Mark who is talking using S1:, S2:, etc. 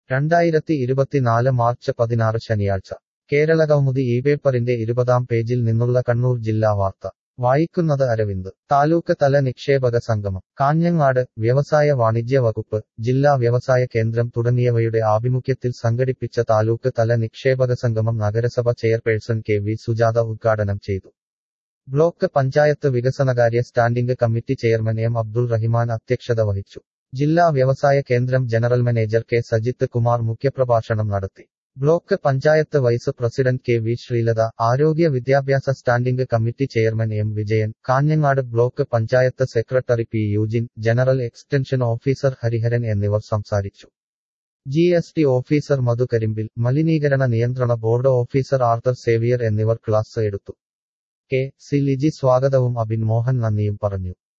S1: രണ്ടായിരത്തി ഇരുപത്തിനാല് മാർച്ച് പതിനാറ് ശനിയാഴ്ച കേരളകൗമുദി ഈ പേപ്പറിന്റെ ഇരുപതാം പേജിൽ നിന്നുള്ള കണ്ണൂർ ജില്ലാ വാർത്ത വായിക്കുന്നത് അരവിന്ദ് താലൂക്ക് തല നിക്ഷേപക സംഗമം കാഞ്ഞങ്ങാട് വ്യവസായ വാണിജ്യ വകുപ്പ് ജില്ലാ വ്യവസായ കേന്ദ്രം തുടങ്ങിയവയുടെ ആഭിമുഖ്യത്തിൽ സംഘടിപ്പിച്ച താലൂക്ക് തല നിക്ഷേപക സംഗമം നഗരസഭ ചെയർപേഴ്സൺ കെ വി സുജാത ഉദ്ഘാടനം ചെയ്തു ബ്ലോക്ക് പഞ്ചായത്ത് വികസനകാര്യ standing committee chairman M Abdul Rahiman അധ്യക്ഷത വഹിച്ചു ജില്ലാ വ്യവസായ കേന്ദ്രം general manager K Sajith Kumar മുഖ്യപ്രഭാഷണം നടത്തി block panchayat vice president K V Sreelatha ആരോഗ്യ വിദ്യാഭ്യാസ standing committee chairman M Vijayan Kanhangad block panchayat secretary P Eugene general extension officer Hariharan എന്നിവർ സംസാരിച്ചു G S T officer Madhu Karimbil മലിനീകരണ നിയന്ത്രണ ബോർഡ് ഓഫീസർ ആർത്തർ സേവിയർ എന്നിവർ ക്ലാസ് എടുത്തു കെ സി ലിജി സ്വാഗതവും അബിൻ മോഹൻ നന്ദിയും പറഞ്ഞു